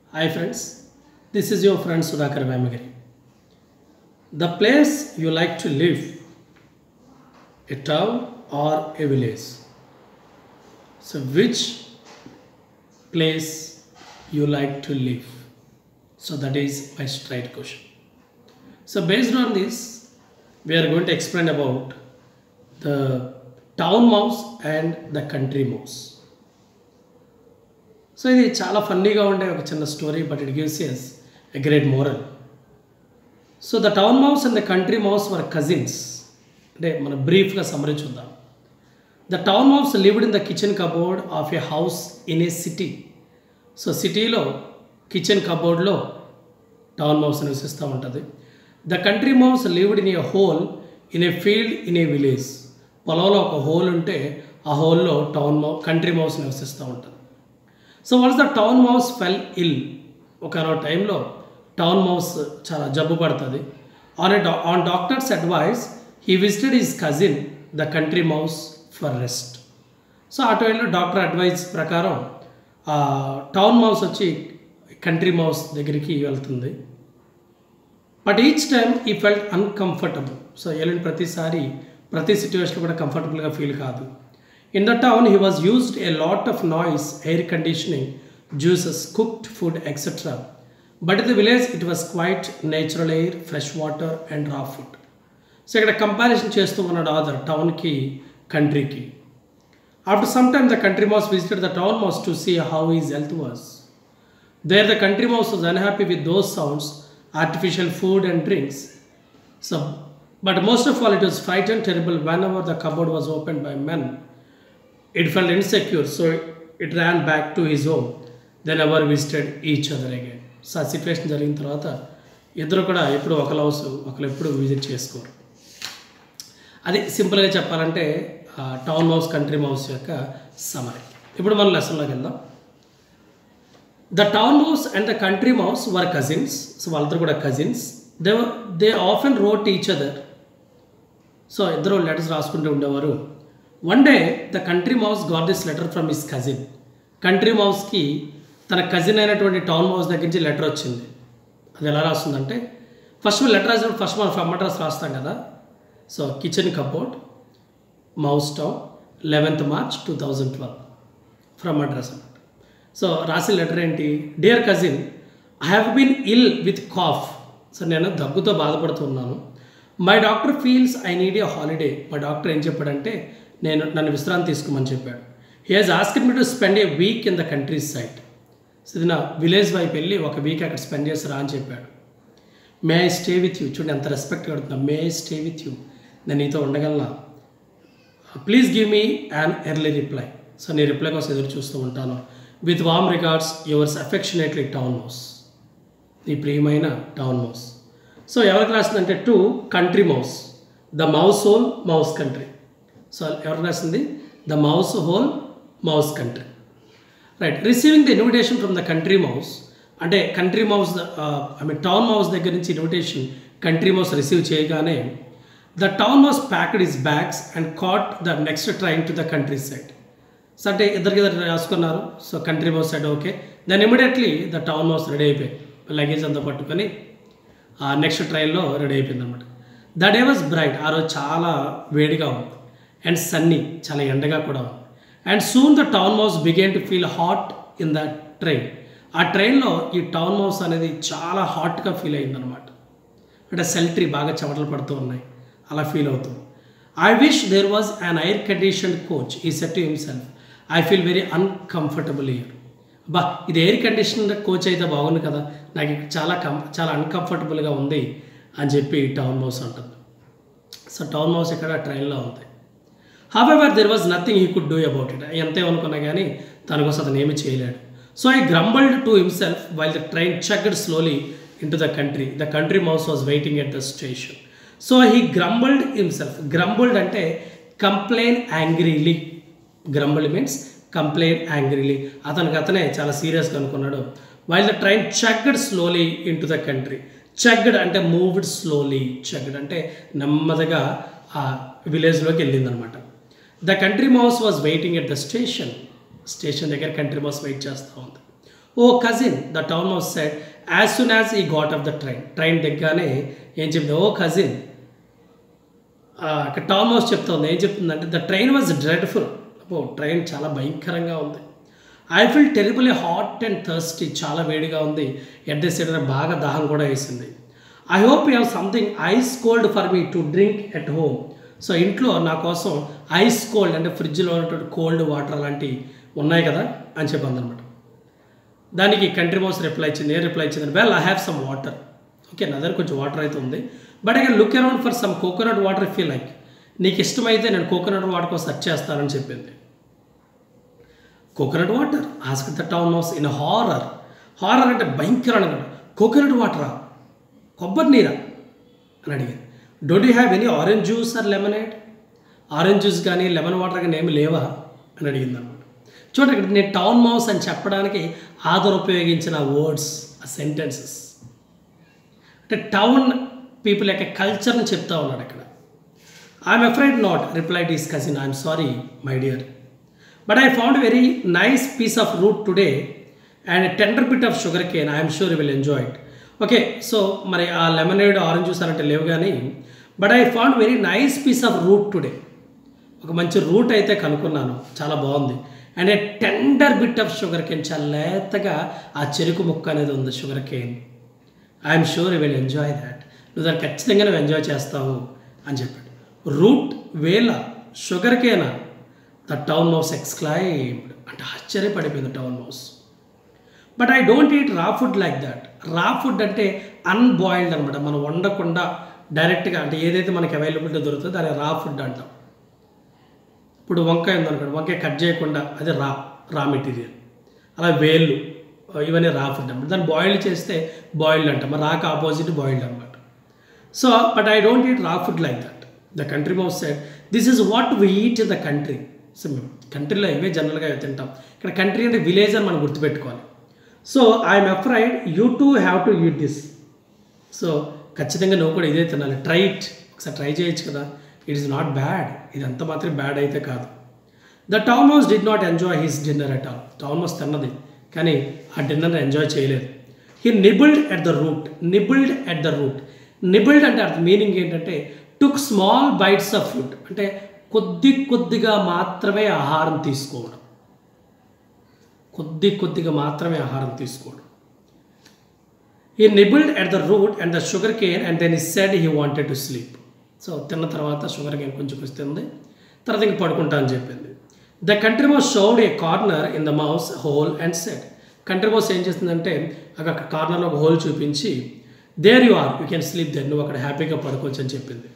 Hi friends, this is your friend Sudhakar Vamagari. The place you like to live, a town or a village. So which place you like to live? So that is my straight question. So based on this, we are going to explain about the town mouse and the country mouse. So ఇది చాలా ఫన్నీగా ఉండే ఒక చిన్న story but it gives us a great moral so the town mouse and the country mouse were cousins అంటే మనం బ్రీఫ్గా summary చూద్దాం the town mouse lived in the kitchen cupboard of a house in a city so సిటీలో kitchen కబోర్డ్లో town mouse నివసిస్తూ ఉంటుంది the country mouse lived in a hole in a field in a village పొలంలో ఒక hole ఉంటే ఆ హోల్లో town mouse country mouse నివసిస్తూ ఉంటుంది so once the town mouse fell ill ఒక టైంలో టౌన్ మౌస్ చాలా జబ్బు పడుతుంది on a on doctor's advice he visited his cousin the country mouse for rest so ఆ టైంలో డాక్టర్ అడ్వైస్ ప్రకారం టౌన్ మౌస్ వచ్చి కంట్రీ మౌస్ దగ్గరికి వెళ్తుంది but each time he felt uncomfortable so వెళ్ళిన ప్రతిసారి ప్రతి సిచ్యువేషన్ కూడా కంఫర్టబుల్గా ఫీల్ కాదు in the town he was used a lot of noise air conditioning juices cooked food etcetera but in the village it was quiet natural air fresh water and raw food so ఇక్కడ comparison చేస్తూ ఉన్నాడు other టౌన్కి కంట్రీకి after some time the country mouse visited the town mouse to see how his health was there the country mouse was unhappy with those sounds artificial food and drinks so but most of all it was fright and terrible whenever the cupboard was open by men it felt insecure so it ran back to his home then ever visited each other again so ఆ situation జరిగిన తర్వాత ఇద్దరు కూడా ఎప్పుడు ఒకరు house ఒకరు ఎప్పుడు visit చేసుకోరు అది సింపుల్గా చెప్పాలంటే టౌన్ మౌస్ కంట్రీ మౌస్ యొక్క సమరీ ఇప్పుడు మన లెసన్లోకి వెళ్దాం the town mouse and the country mouse were cousins so వాళ్ళిద్దరు కూడా cousins they they often wrote each other so ఇద్దరు లెటర్స్ రాసుకుంటూ ఉండేవారు one day the country mouse got this letter from his cousin country మౌస్కి తన cousin అయినటువంటి town mouse దగ్గర నుంచి లెటర్ వచ్చింది అది ఎలా రాస్తుందంటే ఫస్ట్ లెటర్ రాసినప్పుడు ఫస్ట్ మనం ఫ్రమ్ అడ్రస్ రాస్తాం కదా so kitchen cupboard mouse town eleventh March two thousand twelve from address అనమాట సో రాసిన లెటర్ ఏంటి dear cousin I have been ill with cough so నేను దగ్గుతో బాధపడుతున్నాను my doctor feels I need a holiday మా doctor ఏం చెప్పాడంటే నేను నన్ను విశ్రాంతి తీసుకోమని చెప్పాడు he has asked me to spend a week in the countries side so ఇది నా విలేజ్ వైపు వెళ్ళి ఒక వీక్ అక్కడ స్పెండ్ చేస్తారా అని చెప్పాడు may I stay with you చూడండి ఎంత రెస్పెక్ట్ కడుతున్నా may I stay with you నేను నీతో ఉండగలనా please give me an early reply so నీ రిప్లై కోసం ఎదురు చూస్తూ ఉంటాను with warm regards yours affectionately town mouse నీ ప్రియమైన టౌన్ మౌస్ సో ఎవరికి రాసిందంటే to country mouse the mouse hole mouse country so ఎవరికి రాసింది the mouse hole mouse country right receiving the invitation from the country mouse అంటే country mouse I mean town mouse దగ్గర నుంచి invitation country mouse receive చేయగానే the town mouse packed his bags and caught the next train to the countryside so అంటే ఇద్దరికి ఇద్దరు రాసుకున్నారు so country mouse side okay then immediately the town mouse ready అయిపోయి luggage అంతా పట్టుకొని ఆ next ట్రైన్లో రెడీ అయిపోయింది అనమాట ద డే వాజ్ బ్రైట్ ఆ రోజు చాలా వేడిగా ఉంది అండ్ సన్నీ చాలా ఎండగా కూడా ఉంది and soon the town mouse began to feel hot in the train ఆ ట్రైన్లో ఈ టౌన్ మౌస్ అనేది చాలా హాట్గా ఫీల్ అయిందనమాట అంటే సెల్ట్రీ బాగా చెమటలు పడుతూ ఉన్నాయి అలా ఫీల్ అవుతుంది I wish there was an air condition coach he said to himself I feel very uncomfortable here బా ఇది ఎయిర్ కండిషన్ కోచ్ అయితే బాగుంది కదా నాకు చాలా కం చాలా అన్కంఫర్టబుల్గా ఉంది అని చెప్పి టౌన్ మౌస్ అంటుంది సో టౌన్ మౌస్ ఇక్కడ ట్రైన్లో ఉంది however there was nothing he could do about it ఎంత ఏమనుకున్నా కానీ తన కోసం అతను ఏమీ చేయలేడు so I grumbled to himself while the train chugged slowly into the country the country mouse was waiting at the station so he grumbled himself grumbled అంటే complain angrily grumbled means complain angrily అతనికి అతనే చాలా సీరియస్గా అనుకున్నాడు while the train chugged slowly into the country chugged అంటే moved slowly chugged అంటే నెమ్మదిగా ఆ విలేజ్లోకి వెళ్ళిందనమాట the country mouse was waiting at the station station దగ్గర కంట్రీ మౌస్ వెయిట్ చేస్తూ ఉంది oh cousin the town mouse said as soon as he got off the train train దిగ్గానే ఏం చెప్పింది ఓ కజిన్ అక్కడ టౌన్ మౌస్ చెప్తుంది ఏం చెప్తుందంటే the train was dreadful oh train చాలా భయంకరంగా ఉంది I feel terribly hot and thirsty చాలా వేడిగా ఉంది ఎట్ ది సైడ్ బాగా దాహం కూడా వేసింది I hope you have something ice cold for me to drink at home so ఇంట్లో నా కోసం ఐస్ కోల్డ్ అంటే ఫ్రిడ్జ్లో ఉన్నటువంటి కోల్డ్ వాటర్ లాంటివి ఉన్నాయి కదా అని చెప్పింది అనమాట దానికి కంట్రీ మౌస్ రిప్లై ఇచ్చింది ఏ రిప్లై ఇచ్చింది well I have some water okay నా దగ్గర కొంచెం వాటర్ అయితే ఉంది but I can look around for some coconut water feel like నీకు ఇష్టమైతే నేను కోకోనట్ వాటర్ కోసం సెర్చ్ చేస్తానని చెప్పింది coconut water ask the town mouse in horror horror అంటే భయంకరం అనమాట కోకోనట్ వాటరా కొబ్బరి నీరా అని అడిగాను don't you have any orange juice or lemonade orange juice కానీ లెమన్ వాటర్ కానీ ఏమి లేవా అని అడిగింది అనమాట చూడండి ఇక్కడ నేను టౌన్ మౌస్ అని చెప్పడానికి ఆధార్ ఉపయోగించిన వర్డ్స్ ఆ సెంటెన్సెస్ అంటే టౌన్ పీపుల్ యొక్క కల్చర్ని చెప్తా ఉన్నాడు ఇక్కడ I'm afraid not replied his cousin I'm sorry my dear but I found very nice piece of root today and tender bit of sugar sugarcane I'm sure will enjoy it okay so మరి ఆ lemonade orange juice అంటే లేవు కానీ but I found very nice piece of root today ఒక మంచి root అయితే కనుక్కున్నాను చాలా బాగుంది and a tender bit of sugar sugarcane చాలా లేతగా ఆ చెరుకు ముక్క అనేది ఉంది sugarcane I'm sure will enjoy that నువ్వు దాన్ని ఖచ్చితంగా నువ్వు ఎంజాయ్ చేస్తావు అని చెప్పాడు రూట్ వేల షుగర్ కేనా ద టౌన్ మౌస్ ఎక్స్క్లైమ్డ్ అంటే ఆశ్చర్యపడిపోయింది town mouse but I don't eat raw food like that raw food అంటే అన్బాయిల్డ్ అనమాట మనం వండకుండా డైరెక్ట్గా అంటే ఏదైతే మనకి అవైలబిలిటీ దొరుకుతుందో దాన్ని రా ఫుడ్ అంటాం ఇప్పుడు వంకాయ ఉందనుకోండి వంకాయ కట్ చేయకుండా అది రా రా మెటీరియల్ అలా వేళ్ళు ఇవన్నీ రా ఫుడ్ అనమాట దాన్ని బాయిల్డ్ చేస్తే బాయిల్డ్ అంటాం మరి రాకు ఆపోజిట్ బాయిల్డ్ అనమాట so but I don't eat raw food like that the country mouse said this is what we eat in the country so మేము కంట్రీలో ఇవే జనరల్గా తింటాం ఇక్కడ కంట్రీ అంటే విలేజ్ అని మనం గుర్తుపెట్టుకోవాలి so I'm afraid you to have to eat this so ఖచ్చితంగా నువ్వు కూడా ఇదే తినాలి ట్రై ఇట్ ఒకసారి ట్రై చేయొచ్చు కదా ఇట్ ఈస్ నాట్ బ్యాడ్ ఇది అంత మాత్రం బ్యాడ్ అయితే కాదు the town house did not enjoy his dinner at all town house తిన్నది కానీ ఆ డిన్నర్ ఎంజాయ్ చేయలేదు he nibbled at the root nibbled at the root nibbled అంటే అర్థం మీనింగ్ ఏంటంటే took small bites of food అంటే కొద్ది కొద్దిగా మాత్రమే ఆహారం తీసుకోవడం కొద్ది కొద్దిగా మాత్రమే ఆహారం తీసుకోవడం he nibbled at the root and the sugarcane and then he said he wanted to sleep so తిన్న తర్వాత షుగర్ కేన్ కొంచెం వస్తుంది తర్వాత ఇంక పడుకుంటా అని చెప్పింది the country mouse showed a corner in the mouse hole and said country mouse ఏం చేస్తుందంటే అక్కడ కార్నర్లో ఒక హోల్ చూపించి there you are you can sleep then నువ్వు అక్కడ హ్యాపీగా పడుకోవచ్చు అని చెప్పింది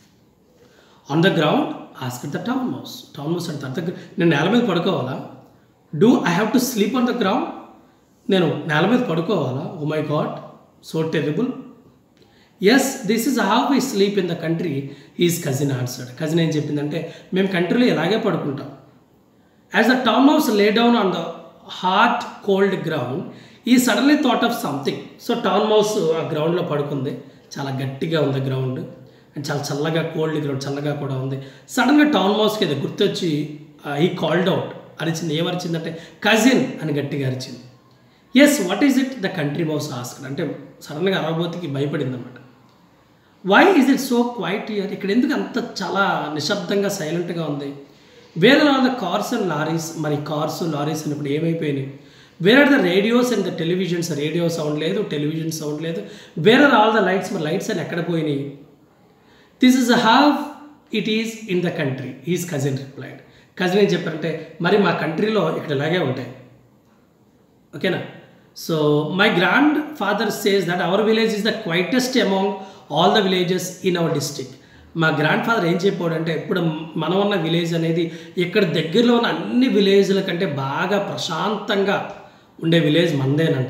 on the ground ask the town mouse town mouse అంటే అర్థం నేను నేల మీద పడుకోవాలా do I have to sleep on the ground నేను నేల మీద పడుకోవాలా oh my God so terrible yes this is how we sleep in the country is cousin answered cousin ఏం చెప్పిందంటే మేము కంట్రీలో ఇలాగే పడుకుంటాం as the town house lay down on the hard cold ground he suddenly thought of something so town mouse ఆ గ్రౌండ్లో పడుకుంది చాలా గట్టిగా ఉంది గ్రౌండ్ అండ్ చాలా చల్లగా కోల్డ్ గ్రౌండ్ చల్లగా కూడా ఉంది సడన్గా టౌన్ మౌస్కి ఇది గుర్తొచ్చి ఈ కాల్డ్ అవుట్ అరిచింది ఏమరిచిందంటే కజిన్ అని గట్టిగా అరిచింది yes what is it the country mouse ask అంటే సడన్గా అరవబోతికి భయపడింది అనమాట why is it so quiet here ఇక్కడ ఎందుకు అంత చాలా నిశ్శబ్దంగా సైలెంట్గా ఉంది where are the cars and lorries మరి కార్స్ లారీస్ అన్నప్పుడు ఏమైపోయినాయి where are the radios and the televisions radio sound లేదు టెలివిజన్ సౌండ్ లేదు where are all the lights మరి లైట్స్ అని ఎక్కడ పోయినాయి this is how it is in the country is cousin replied cousin ఏం చెప్పారంటే మరి మా కంట్రీలో ఇక్కడ ఇలాగే ఉంటాయి ఓకేనా so my grandfather says that our village is the quietest among all the villages in our district మా గ్రాండ్ ఫాదర్ ఏం చెప్పాడంటే ఇప్పుడు మనం ఉన్న విలేజ్ అనేది ఇక్కడ దగ్గరలో ఉన్న అన్ని విలేజ్ల కంటే బాగా ప్రశాంతంగా ఉండే విలేజ్ మందేనంట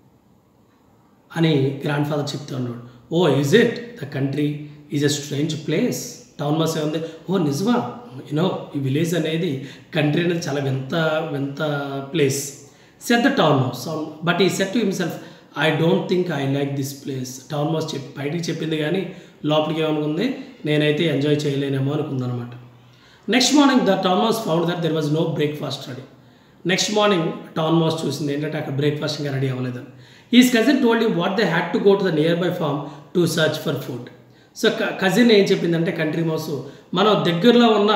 అని గ్రాండ్ ఫాదర్ చెప్తున్నాడు oh is it the country is a strange place town bus ఏముంది ఓ నిజమా యూనో ఈ విలేజ్ అనేది కంట్రీ అనేది చాలా వింత వింత place said the town house but he said to himself I don't think I like this place town house చెప్పి బయటికి చెప్పింది కానీ లోపలికి ఏమనుకుంది నేనైతే ఎంజాయ్ చేయలేనేమో అనుకుందనమాట next morning the town house found that there was no breakfast ready next morning town mouse చూసింది ఏంటంటే అక్కడ బ్రేక్ఫాస్ట్ ఇంకా రెడీ అవ్వలేదని his cousin told you what they had to go to the nearby form to search for food so cousin ఏం చెప్పిందంటే country mouse మనం దగ్గరలో ఉన్న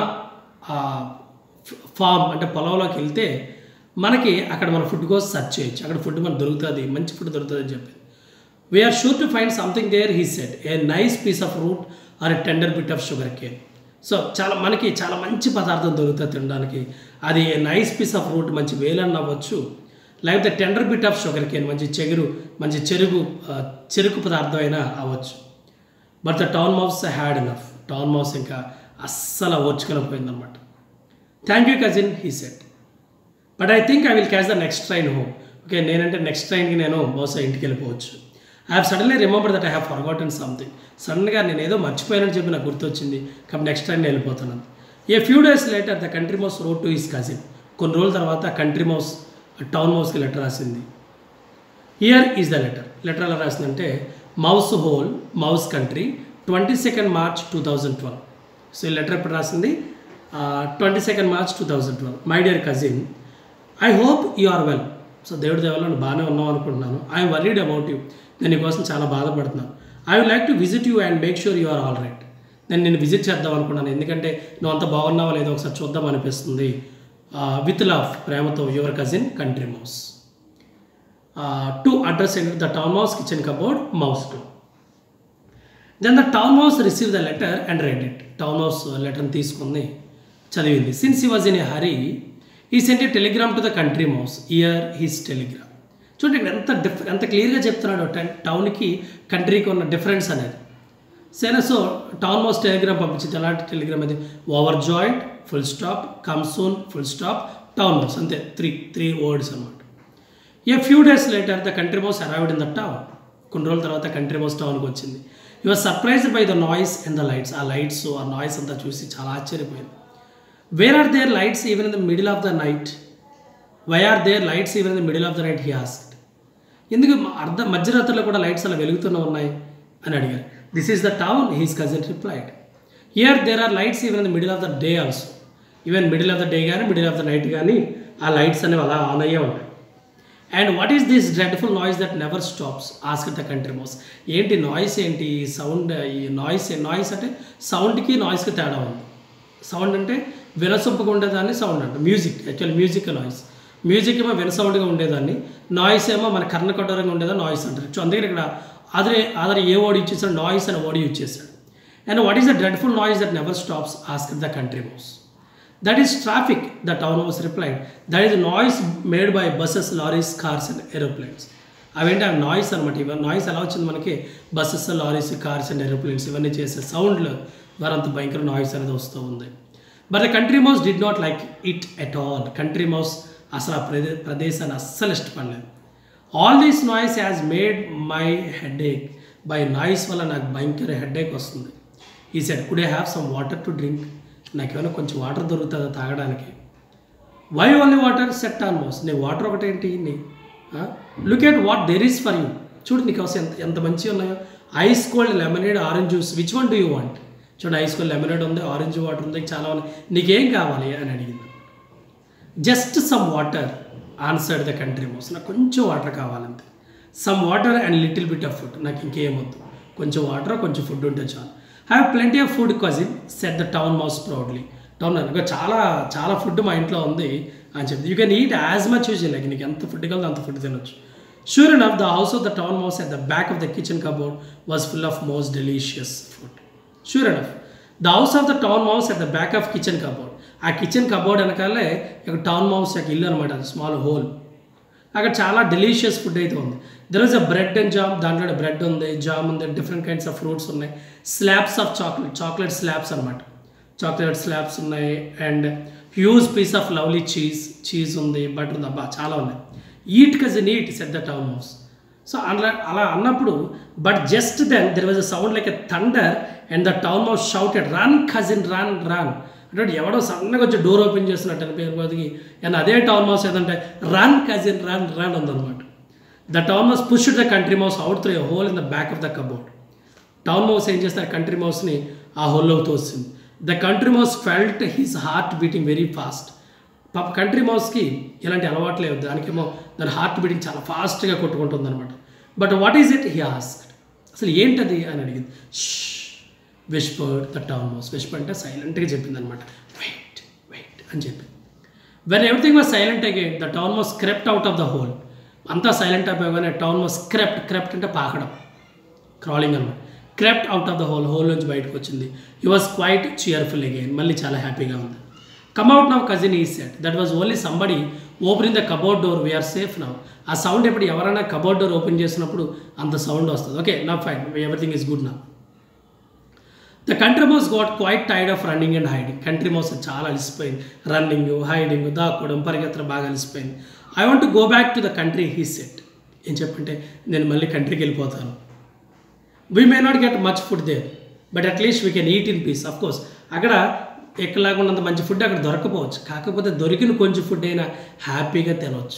ఫామ్ అంటే పొలంలోకి వెళ్తే మనకి అక్కడ మన ఫుడ్ కోసం సెర్చ్ చేయొచ్చు అక్కడ ఫుడ్ మనకు దొరుకుతుంది మంచి ఫుడ్ దొరుకుతుంది అని చెప్పింది we're sure to find something there he said a nice piece of root or a tender bit of sugar cane so చాలా మనకి చాలా మంచి పదార్థం దొరుకుతుంది తినడానికి అది నైస్ పీస్ ఆఫ్ రూట్ మంచి వేలన్న అవ్వచ్చు లేకపోతే tender bit of sugar cane మంచి చెగురు మంచి చెరుగు ఆ, చెరుకు పదార్థం అయినా అవ్వచ్చు but the town mouse had enough town mouse ఇంకా అస్సలు ఓర్చుకోలేకపోయిందనమాట thank you cousin he said but I think I will catch the next train home okay నేనంటే నెక్స్ట్ ట్రైన్కి నేను బహుశా ఇంటికి వెళ్ళిపోవచ్చు I have suddenly remember that I have forgotten something సడన్గా నేను ఏదో మర్చిపోయానని చెప్పి నాకు గుర్తొచ్చింది కాబట్టి నెక్స్ట్ ట్రైన్ వెళ్ళిపోతున్నాను a few days later the country mouse wrote to his cousin కొన్ని రోజుల తర్వాత కంట్రీ మౌస్ టౌన్ మౌస్కి లెటర్ రాసింది here is the letter letter ఎలా రాసిందంటే mouse hole mouse country twenty second March two thousand twelve so ఈ letter ఎప్పుడు రాసింది twenty second March two thousand twelve my dear cousin I hope you are well so దేవుడి దేవల్లో నువ్వు బాగానే ఉన్నావు అనుకుంటున్నాను ఐఎమ్ వరీడ్ అబౌట్ యూ నేను నీకోసం చాలా బాధపడుతున్నాను I would like to visit you and make sure you are all right నేను నేను విజిట్ చేద్దాం అనుకున్నాను ఎందుకంటే నువ్వు అంత బాగున్నావో లేదో ఒకసారి చూద్దాం అనిపిస్తుంది విత్ లవ్ ప్రేమతో your cousin country mouse to address the town mouse kitchen cupboard mouse to then the town mouse receive the letter and read it town mouse లెటర్ని తీసుకుంది చదివింది since he was in a hurry he sent a telegram to the country mouse here his telegram చూడండి ఎంత diff ఎంత క్లియర్గా చెప్తున్నాడు town- టౌన్కి కంట్రీకి ఉన్న డిఫరెన్స్ అనేది సరే సో టౌన్ మౌస్ టెలిగ్రామ్ పంపించింది ఎలాంటి టెలిగ్రామ్ అది overjoyed full stop come soon full stop town mouse అంతే త్రీ త్రీ వర్డ్స్ అనమాట a few days later the country mouse arrived in the town కొన్ని రోజుల తర్వాత కంట్రీ మౌస్ టౌన్కి వచ్చింది your surprised by the noise and the lights ఆ lights ఆ noise అంతా చూసి చాలా ఆశ్చర్యపోయింది where are there lights even in the middle of the night why are there lights even in the middle of the night he asked ఎందుకు మ- అర్ధ మధ్యరాత్రిలో కూడా లైట్స్ అలా వెలుగుతూనే ఉన్నాయి అని అడిగారు this is the town his cousin replied here there are lights even in the middle of the day also even middle of the day కానీ middle of the night కానీ ఆ లైట్స్ అనేవి అలా ఆన్ అయ్యే ఉంటాయి and what is this dreadful noise that never stops ask the country mouse ఏంటి noise ఏంటి ఈ సౌండ్ ఈ నాయిస్ నాయిస్ అంటే సౌండ్కి నాయిస్కి తేడా ఉంది సౌండ్ అంటే వినసొంపుగా ఉండేదాన్ని సౌండ్ అంట music actual music noise music ఏమో వినసౌండ్గా ఉండేదాన్ని నాయిస్ ఏమో మన కర్ణ కఠోరంగా ఉండేదాన్ని నాయిస్ అంటారు సో అందుకని ఇక్కడ అదే అదర్ ఏ వర్డ్ యూజ్ చేశాడు నాయిస్ అనే వర్డ్ యూజ్ చేశాడు and what is the dreadful noise that never stops ask the country mouse that is traffic the town was replied that is noise made by buses lorries cars and aeroplanes అవేంటి అవి noise అనమాట ఇవన్నీ noise ఎలా వచ్చింది మనకి buses lorries cars and aeroplanes ఇవన్నీ చేసే సౌండ్లు ద్వారా అంత భయంకర నాయిస్ అనేది వస్తూ ఉంది but the country mouse did not like it at all country mouse అసలు ఆ ప్రదే ప్రదేశాన్ని అస్సలు ఇష్టపడలేదు all these noise has made my headache by noise వల్ల నాకు భయంకర హెడేక్ వస్తుంది he said could have some water to drink నాకు ఏమైనా కొంచెం వాటర్ దొరుకుతుందా తాగడానికి why only water said on mouse నీ వాటర్ ఒకటేంటి నీ look at what there is for you చూడు నీకు అవసరం ఎంత ఎంత మంచిగా ఉన్నాయో ice cold lemonade orange juice which one do you want చూడండి ఐస్ కోల్డ్ లెమనేడ్ ఉంది ఆరెంజ్ వాటర్ ఉంది చాలా ఉన్నాయి నీకేం కావాలి అని అడిగింది just some water answered the country mouse నాకు కొంచెం వాటర్ కావాలంతే some water and little bit of food నాకు ఇంకేమొద్దు కొంచెం వాటర్ కొంచెం ఫుడ్ ఉంటే చాలు have plenty of food cousin said the town mouse proudly town అనుకో చాలా చాలా ఫుడ్ మా ఇంట్లో ఉంది అని చెప్పింది you can eat as much use like నీకు ఎంత ఫుడ్ కావాలో అంత ఫుడ్ తినొచ్చు sure enough the house of the town mouse at the back of the kitchen cupboard was full of most delicious food sure enough the house of the town mouse at the back of kitchen cupboard ఆ kitchen cupboard వెనకాలే ఒక town mouse యొక్క ఇల్లు అనమాట small whole అక్కడ చాలా delicious food అయితే ఉంది there is a bread and jam దాంట్లో బ్రెడ్ ఉంది జామ్ ఉంది డిఫరెంట్ కైండ్స్ ఆఫ్ ఫ్రూట్స్ ఉన్నాయి slabs of chocolate chocolate slabs అనమాట చాక్లెట్ స్లాబ్స్ ఉన్నాయి and huge piece of lovely cheese cheese ఉంది బటర్ ఉంది అబ్బా చాలా ఉన్నాయి eat cousin eat said the town house so అలా అలా అన్నప్పుడు but just then there was a sound like a thunder and the town mouse shouted run cousin run run అంటే ఎవడో సన్నగా వచ్చి డోర్ ఓపెన్ చేస్తున్నట్టు అనిపించబోదికి అండ్ అదే టౌన్ మౌస్ ఏదంటే రన్ కజిన్ రన్ రన్ ఉందన్నమాట the town mouse push the country mouse out through a hole in the back of the cupboard town mouse ఏం చేస్తారు కంట్రీ మౌస్ని ఆ హోల్లోకి తోస్తుంది the country mouse felt his heart beating very fast పాప country మౌస్కి ఇలాంటి అలవాటు లేవు దానికేమో దాని హార్ట్ బీటింగ్ చాలా ఫాస్ట్గా కొట్టుకుంటుంది అనమాట but what is it he asked అసలు ఏంటది అని అడిగింది whispered the town mouse whisper అంటే సైలెంట్గా చెప్పింది అనమాట వెయిట్ వెయిట్ అని చెప్పి when everything was silent again the town mouse crept out of the hole అంతా సైలెంట్ అయిపోగానే టౌన్ మౌస్ క్రెప్ట్ క్రెప్ట్ అంటే పాకడం క్రాలింగ్ అనమాట crept out of the hole hole నుంచి బయటకు వచ్చింది you was quite cheerful again మళ్ళీ చాలా హ్యాపీగా ఉంది come out now cousin he said that was only somebody opening the cupboard door we're safe now ఆ సౌండ్ ఎప్పుడు ఎవరైనా కబోర్డ్ డోర్ ఓపెన్ చేసినప్పుడు అంత సౌండ్ వస్తుంది ఓకే నా ఫైన్ ఎవ్రీథింగ్ ఈస్ గుడ్ నా the country mouse got quite tired of running and hiding country mouse చాలా అలసిపోయింది రన్నింగ్ హైడింగ్ దాక్కోవడం పరిగెత్తడం బాగా అలసిపోయింది I want go back to the country he said ఏం చెప్పంటే నేను మళ్ళీ కంట్రీకి వెళ్ళిపోతాను we may not get much food there but at least we can eat in peace of course అక్కడ ఎక్కడలాగా ఉన్నంత మంచి ఫుడ్ అక్కడ దొరకపోవచ్చు కాకపోతే దొరికిన కొంచెం ఫుడ్ అయినా హ్యాపీగా తినవచ్చు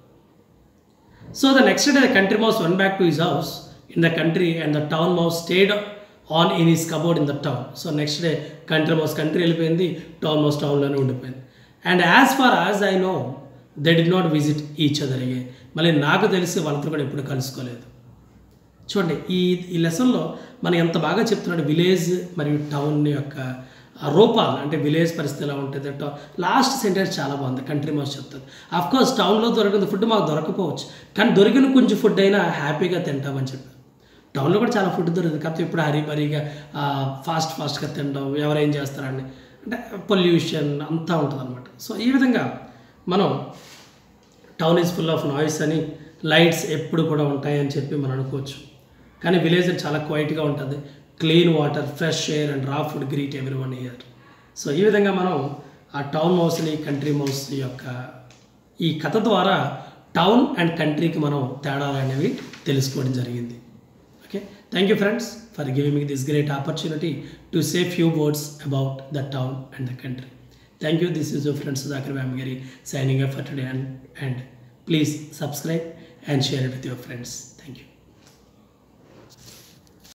so the next day the country mouse went back to his house in the country and the town mouse stayed on in his cupboard in the town so next day country mouse country వెళ్ళిపోయింది town mouse టౌన్లోనే ఉండిపోయింది and as far as I know they did not visit each other again మళ్ళీ నాకు తెలిసి వాళ్ళతో కూడా ఎప్పుడు కలుసుకోలేదు చూడండి ఈ ఈ లెసన్లో మనం ఎంత బాగా చెప్తున్నాడు విలేజ్ మరియు టౌన్ యొక్క ఆ రూపాలు అంటే విలేజ్ పరిస్థితి ఎలా ఉంటుంది టౌ లాస్ట్ సెంటెన్స్ చాలా బాగుంది కంట్రీ మౌస్ చెప్తుంది అఫ్ కోర్స్ టౌన్లో దొరికిన ఫుడ్ మాకు దొరకపోవచ్చు కానీ దొరికిన కొంచెం ఫుడ్ అయినా హ్యాపీగా తింటామని చెప్పి టౌన్లో కూడా చాలా ఫుడ్ దొరుకుతుంది కాకపోతే ఇప్పుడు హరీబరీగా ఫాస్ట్ ఫాస్ట్గా తినడం ఎవరేం చేస్తారని అంటే పొల్యూషన్ అంతా ఉంటుంది అనమాట సో ఈ విధంగా మనం town is full of noise అని లైట్స్ ఎప్పుడు కూడా ఉంటాయని చెప్పి మనం అనుకోవచ్చు కానీ విలేజ్ చాలా క్వైట్గా ఉంటుంది clean water fresh air and raw food greet every one year so ఈ విధంగా మనం ఆ టౌన్ మౌస్ని కంట్రీ మౌస్ యొక్క ఈ కథ ద్వారా టౌన్ అండ్ కంట్రీకి మనం తేడాలు అనేవి తెలుసుకోవడం జరిగింది okay thank you friends for giving me this great opportunity to say few words about the town and the country thank you this is your friends Sudhakar Vyamagiri signing up for today and and please subscribe and share it with your friends.